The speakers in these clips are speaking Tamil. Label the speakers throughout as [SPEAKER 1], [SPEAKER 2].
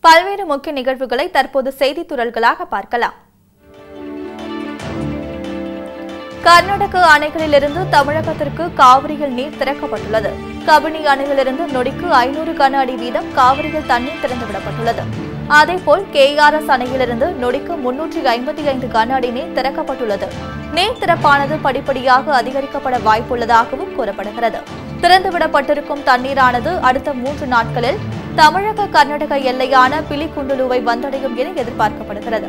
[SPEAKER 1] பல்வேறு முக்கிய நிகழ்வுகளை தற்போது செய்தித் துறல்களாக பார்க்கலாம் கர்நாடக அணைகளிலிருந்து தமிழகத்திற்கு காவிரியில் நீர் திறக்கப்பட்டுள்ளது கபினி அணையிலிருந்து நொடிக்கு ஐநூறு கன அடி வீதம் காவிரியில் தண்ணீர் திறந்துவிடப்பட்டுள்ளது அதேபோல் கேஆர்எஸ் அணையிலிருந்து நொடிக்கு முன்னூற்றி ஐம்பத்தி ஐந்து கன அடி நீர் திறக்கப்பட்டுள்ளது நீர் திறப்பானது படிப்படியாக அதிகரிக்கப்பட வாய்ப்புள்ளதாகவும் கூறப்படுகிறது திறந்துவிடப்பட்டிருக்கும் தண்ணீரானது அடுத்த மூன்று நாட்களில் தமிழக கர்நாடக எல்லையான பிலிகுண்டுலுவை வந்தடையும் என எதிர்பார்க்கப்படுகிறது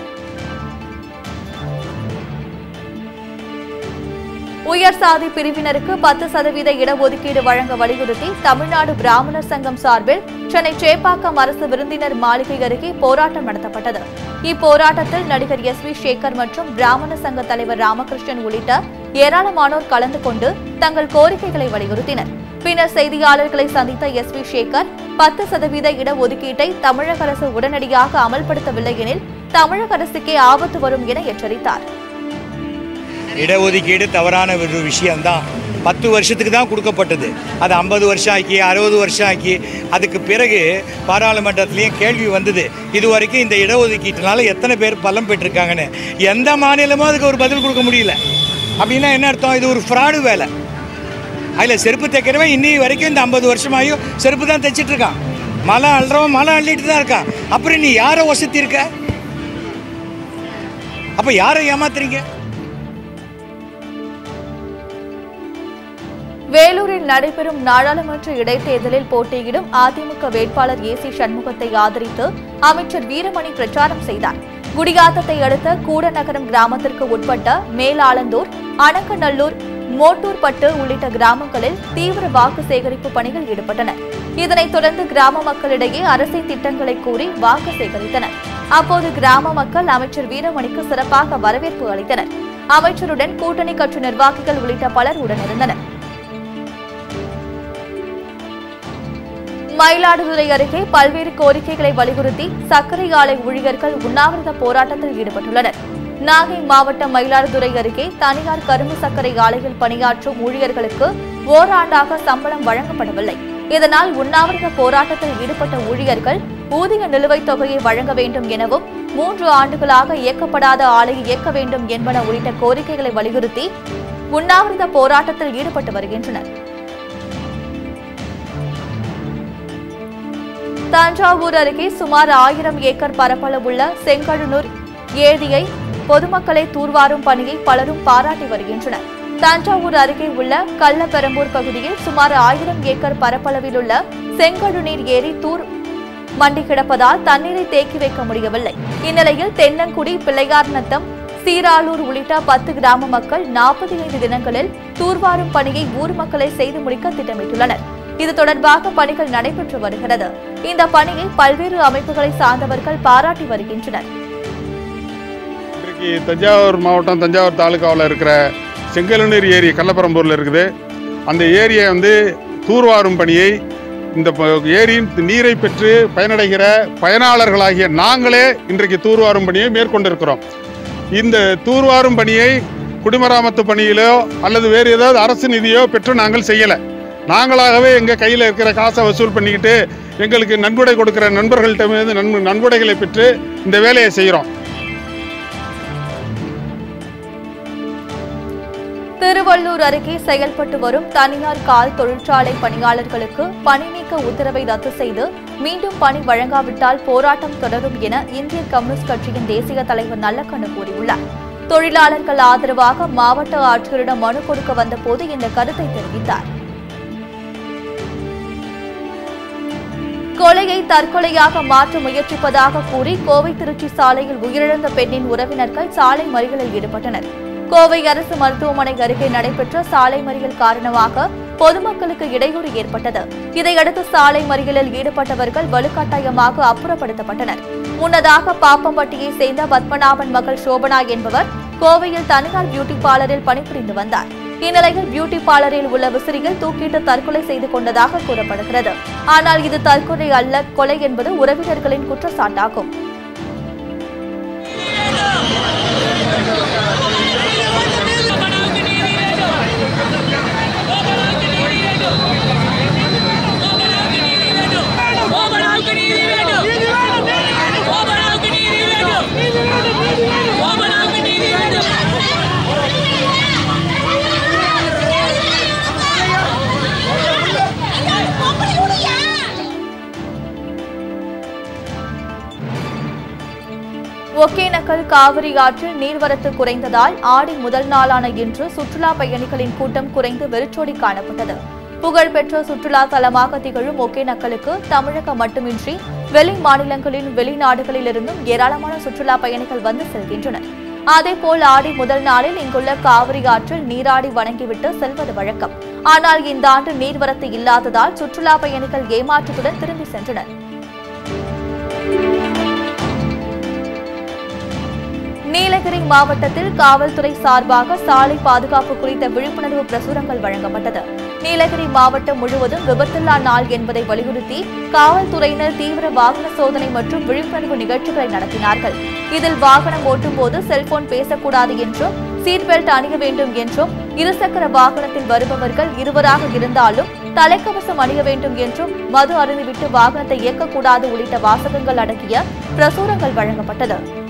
[SPEAKER 1] உயர் சாதி பிரிவினருக்கு பத்து சதவீத இடஒதுக்கீடு வழங்க வலியுறுத்தி தமிழ்நாடு பிராமணர் சங்கம் சார்பில் சென்னை சேப்பாக்கம் அரசு விருந்தினர் மாளிகை அருகே போராட்டம் நடத்தப்பட்டது இப்போராட்டத்தில் நடிகர் எஸ் வி சேகர் மற்றும் பிராமண சங்க தலைவர் ராமகிருஷ்ணன் உள்ளிட்ட ஏராளமானோர் கலந்து கொண்டு தங்கள் கோரிக்கைகளை வலியுறுத்தினர் பின்னர் செய்தியாளர்களை சந்தித்த எஸ் வி சேகர் பத்து சதவீத இடஒதுக்கீட்டை தமிழக அரசு உடனடியாக அமல்படுத்தவில்லை எனில் தமிழக அரசுக்கே ஆபத்து வரும் என எச்சரித்தார்
[SPEAKER 2] இடஒதுக்கீடு தவறான ஒரு விஷயம்தான் பத்து வருஷத்துக்கு தான் கொடுக்கப்பட்டது அது ஐம்பது வருஷம் ஆக்கி அறுபது வருஷம் ஆக்கி அதுக்கு பிறகு பாராளுமன்றத்திலையும் கேள்வி வந்தது இது வரைக்கும் இந்த இடஒதுக்கீட்டினால எத்தனை பேர் பலம் பெற்றிருக்காங்கன்னு எந்த மாநிலமும் அதுக்கு ஒரு பதில் கொடுக்க முடியல அப்படின்னா என்ன அர்த்தம் இது ஒரு ஃப்ராடு வேலை அதில் செருப்பு தைக்கிறவன் இன்னி வரைக்கும் இந்த ஐம்பது வருஷமாயும் செருப்பு தான் தைச்சிட்டு இருக்கான் மழை அள்ளுறவன் மழை அள்ளிட்டு தான் இருக்கான் அப்புறம் நீ யாரை வசத்திருக்க அப்போ யாரை ஏமாத்துறீங்க
[SPEAKER 1] வேலூரில் நடைபெறும் நாடாளுமன்ற இடைத்தேர்தலில் போட்டியிடும் அதிமுக வேட்பாளர் ஏ சி சண்முகத்தை ஆதரித்து அமைச்சர் வீரமணி பிரச்சாரம் செய்தார் குடியாத்தத்தை அடுத்த கூடநகரம் கிராமத்திற்கு உட்பட்ட மேலாளந்தூர் அணக்கநல்லூர் மோட்டூர்பட்டு உள்ளிட்ட கிராமங்களில் தீவிர வாக்கு சேகரிப்பு பணியில் ஈடுபட்டனர் இதனைத் தொடர்ந்து கிராம மக்களிடையே அரசின் திட்டங்களை கூறி வாக்கு சேகரித்தனர் அப்போது கிராம மக்கள் அமைச்சர் வீரமணிக்கு சிறப்பாக வரவேற்பு அளித்தனர் அமைச்சருடன் கூட்டணி கட்சி நிர்வாகிகள் உள்ளிட்ட பலர் உடனிருந்தனர் மயிலாடுதுறை அருகே பல்வேறு கோரிக்கைகளை வலியுறுத்தி சர்க்கரை ஆலை ஊழியர்கள் உண்ணாவிரத போராட்டத்தில் ஈடுபட்டுள்ளனர் நாகை மாவட்டம் மயிலாடுதுறை அருகே தனியார் கரும்பு சர்க்கரை ஆலையில் பணியாற்றும் ஊழியர்களுக்கு ஓராண்டாக சம்பளம் வழங்கப்படவில்லை இதனால் உண்ணாவிரத போராட்டத்தில் ஈடுபட்ட ஊழியர்கள் ஊதிய நிலுவைத் தொகையை வழங்க வேண்டும் எனவும் மூன்று ஆண்டுகளாக இயக்கப்படாத ஆலையை இயக்க வேண்டும் என்பன உள்ளிட்ட கோரிக்கைகளை வலியுறுத்தி உண்ணாவிரத போராட்டத்தில் ஈடுபட்டு வருகின்றனர் தஞ்சாவூர் அருகே சுமார் ஆயிரம் ஏக்கர் பரப்பளவுள்ள செங்கழுநூர் ஏரியை பொதுமக்களை தூர்வாரும் பணியை பலரும் பாராட்டி வருகின்றனர் தஞ்சாவூர் அருகே உள்ள கள்ளப்பெரம்பூர் பகுதியில் சுமார் ஆயிரம் ஏக்கர் பரப்பளவில் உள்ள செங்கழுநீர் ஏரி தூர் மண்டி கிடப்பதால் தண்ணீரை தேக்கி வைக்க முடியவில்லை இந்நிலையில் தென்னங்குடி பிள்ளையார் நத்தம் சீராளூர் உள்ளிட்ட பத்து கிராம மக்கள் நாற்பத்தி ஐந்து தினங்களில் தூர்வாரும் பணியை ஊர் மக்களை செய்து முடிக்க திட்டமிட்டுள்ளனர் இது தொடர்பாக பணிகள் நடைபெற்று வருகிறது இந்த பணியை பல்வேறு அமைப்புகளை சார்ந்தவர்கள் பாராட்டி வருகின்றனர்
[SPEAKER 3] இன்றைக்கு தஞ்சாவூர் மாவட்டம் தஞ்சாவூர் தாலுகாவில் இருக்கிற செங்கலுநீர் ஏரி கள்ளப்பரம்பூரில் இருக்குது அந்த ஏரியை வந்து தூர்வாரும் பணியை இந்த ப- ஏரியின் நீரை பெற்று பயனடைகிற பயனாளர்களாகிய நாங்களே இன்றைக்கு தூர்வாரும் பணியை மேற்கொண்டிருக்கிறோம் இந்த தூர்வாரும் பணியை குடிமராமத்து பணியிலோ அல்லது வேறு ஏதாவது அரசு நிதியோ பெற்று நாங்கள் செய்யலை நாங்களாகவே எங்கள் கையில் இருக்கிற காசை வசூல் பண்ணிக்கிட்டு எங்களுக்கு நன்கொடை கொடுக்கிற நண்பர்கள்ட்ட நன் நன்கொடைகளை பெற்று இந்த வேலையை செய்கிறோம்
[SPEAKER 1] திருவள்ளூர் அருகே செயல்பட்டு வரும் தனியார் கால் தொழிற்சாலை பணியாளர்களுக்கு பணி நீக்க உத்தரவை ரத்து செய்து மீண்டும் பணி வழங்காவிட்டால் போராட்டம் தொடரும் என இந்திய கம்யூனிஸ்ட் கட்சியின் தேசிய தலைவர் நல்லக்கண்ணு கூறியுள்ளார் தொழிலாளர்கள் ஆதரவாக மாவட்ட ஆட்சியரிடம் மனு கொடுக்க வந்தபோது இந்த கருத்தை தெரிவித்தார் கொலையை தற்கொலையாக மாற்ற முயற்சிப்பதாக கூறி கோவை திருச்சி சாலையில் உயிரிழந்த பெண்ணின் உறவினர்கள் சாலை மறியலில் ஈடுபட்டனர் கோவை அரசு மருத்துவமனை அருகே நடைபெற்ற சாலை மறியல் காரணமாக பொதுமக்களுக்கு இடையூறு ஏற்பட்டது இதையடுத்து சாலை மறியலில் ஈடுபட்டவர்கள் வலுக்கட்டாயமாக அப்புறப்படுத்தப்பட்டனர் முன்னதாக பாப்பம்பட்டியை சேர்ந்த பத்மநாபன் மகள் சோபனா என்பவர் கோவையில் தனியார் பியூட்டி பார்லரில் பணிபுரிந்து வந்தார் இந்நிலையில் பியூட்டி பார்லரில் உள்ள விசிறியில் தூக்கிட்டு தற்கொலை செய்து கொண்டதாக கூறப்படுகிறது ஆனால் இது தற்கொலை அல்ல கொலை என்பது உறவினர்களின் குற்றச்சாட்டாகும்
[SPEAKER 4] கோபனாவுக்கு நீதி வேண்டும்
[SPEAKER 1] ஒகேனக்கல் காவிரி ஆற்றில் நீர்வரத்து குறைந்ததால் ஆடி முதல் நாளான இன்று சுற்றுலா பயணிகளின் கூட்டம் குறைந்து வெறிச்சோடி காணப்பட்டது புகழ்பெற்ற சுற்றுலா தலமாக திகழும் ஒகேனக்கலுக்கு தமிழகம் மட்டுமின்றி வெளி மாநிலங்களின் வெளிநாடுகளிலிருந்தும் ஏராளமான சுற்றுலா பயணிகள் வந்து செல்கின்றனர் அதேபோல் ஆடி முதல் நாளில் இங்குள்ள காவிரி ஆற்றில் நீராடி வணங்கிவிட்டு செல்வது வழக்கம் ஆனால் இந்த ஆண்டு நீர்வரத்து இல்லாததால் சுற்றுலா பயணிகள் ஏமாற்றத்துடன் திரும்பி சென்றனர் நீலகிரி மாவட்டத்தில் காவல்துறை சார்பாக சாலை பாதுகாப்பு குறித்த விழிப்புணர்வு பிரசுரங்கள் வழங்கப்பட்டது நீலகிரி மாவட்டம் முழுவதும் விபத்தில்லா நாள் என்பதை வலியுறுத்தி காவல்துறையினர் தீவிர வாகன சோதனை மற்றும் விழிப்புணர்வு நிகழ்ச்சிகளை நடத்தினார்கள் இதில் வாகனம் ஓட்டும் போது செல்போன் பேசக்கூடாது என்றும் சீட் பெல்ட் அணிய வேண்டும் என்றும் இருசக்கர வாகனத்தில் வருபவர்கள் இருவராக இருந்தாலும் தலைக்கவசம் அணிய வேண்டும் என்றும் மது அருந்திவிட்டு வாகனத்தை இயக்கக்கூடாது உள்ளிட்ட வாசகங்கள் அடங்கிய பிரசுரங்கள் வழங்கப்பட்டது